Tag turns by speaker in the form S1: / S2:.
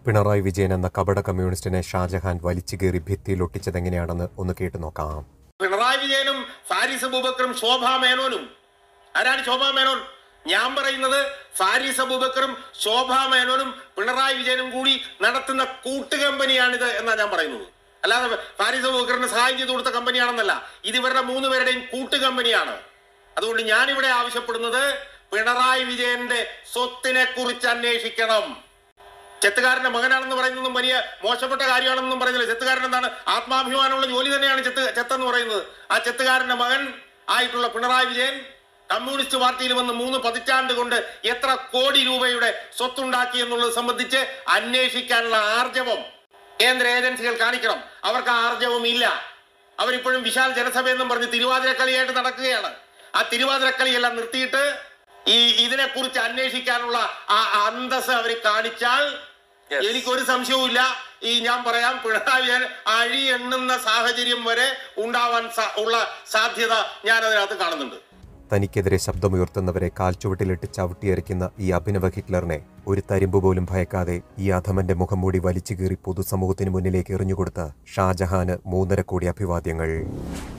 S1: പിണറായി വിജയൻ എന്ന കപട കമ്മ്യൂണിസ്റ്റിനെ ഷാജഹാൻ വലിച്ചുകീറി ഭിത്തിയിലൊട്ടിച്ചതെങ്ങനെയാണെന്ന് ഒന്ന് കേട്ടു നോക്കാം
S2: പിണറായി വിജയനും ഫാരിസ് അബൂബക്കറും ശോഭാ മേനോനും ആരാണ് ശോഭാ മേനോൻ ഞാൻ പറയുന്നത് ഫാരിസ് അബൂബക്കറും ശോഭാ മേനോനും പിണറായി വിജയനും കൂടി നടത്തുന്ന കൂട്ടുകമ്പനിയാണിത് എന്നാണ് ഞാൻ പറയുന്നത് അല്ലാതെ ഫാരിസ് അബൂബക്കറിന് സഹായം ചെയ്തു കൊടുത്ത കമ്പനിയാണെന്നല്ല ഇത് ഇവരുടെ മൂന്ന് പേരുടെയും കൂട്ടുകമ്പനിയാണ് അതുകൊണ്ട് ഞാനിവിടെ ആവശ്യപ്പെടുന്നത് പിണറായി വിജയന്റെ സ്വത്തിനെ കുറിച്ച് അന്വേഷിക്കണം ചെത്തുകാരന്റെ മകനാണെന്ന് പറയുന്നതും വലിയ മോശപ്പെട്ട കാര്യമാണെന്നും പറയുന്നില്ല ചെത്തുകാരൻ എന്താണ് ആത്മാഭിമാനമുള്ള ജോലി തന്നെയാണ് ചെത്ത് ചെത്തെന്ന് പറയുന്നത് ആ ചെത്തുകാരന്റെ മകൻ ആയിട്ടുള്ള പിണറായി വിജയൻ കമ്മ്യൂണിസ്റ്റ് പാർട്ടിയിൽ വന്ന് മൂന്ന് പതിറ്റാണ്ട് കൊണ്ട് എത്ര കോടി രൂപയുടെ സ്വത്തുണ്ടാക്കി എന്നുള്ളത് സംബന്ധിച്ച് അന്വേഷിക്കാനുള്ള ആർജവം കേന്ദ്ര ഏജൻസികൾ കാണിക്കണം അവർക്ക് ആ ആർജവം ഇല്ല അവരിപ്പോഴും വിശാൽ ജനസഭയെന്നും പറഞ്ഞ് തിരുവാതിരക്കളിയായിട്ട് നടക്കുകയാണ് ആ തിരുവാതിരക്കളിയെല്ലാം നിർത്തിയിട്ട് ഈ ഇതിനെ കുറിച്ച് അന്വേഷിക്കാനുള്ള ആ അന്തസ് അവർ കാണിച്ചാൽ
S3: Yes.
S2: എനിക്കൊരു സംശയവുമില്ല ഈ ഞാൻ പറയാം പിണറായി വിജയൻ അഴി എണ്ണുന്ന സാഹചര്യം വരെ ഉണ്ടാവാൻ സ- ഉള്ള സാധ്യത ഞാൻ അതിനകത്ത് കാണുന്നുണ്ട്
S1: തനിക്കെതിരെ ശബ്ദമുയർത്തുന്നവരെ കാൽച്ചുവട്ടിലിട്ട് ചവിട്ടിയരയ്ക്കുന്ന ഈ അഭിനവ ഹിറ്റ്ലറിനെ ഒരു തരിമ്പ് പോലും ഭയക്കാതെ ഈ അധമന്റെ മുഖം മൂടി വലിച്ചുകീറി പൊതുസമൂഹത്തിന് മുന്നിലേക്ക് എറിഞ്ഞുകൊടുത്ത ഷാജഹാന് മൂന്നര കോടി അഭിവാദ്യങ്ങൾ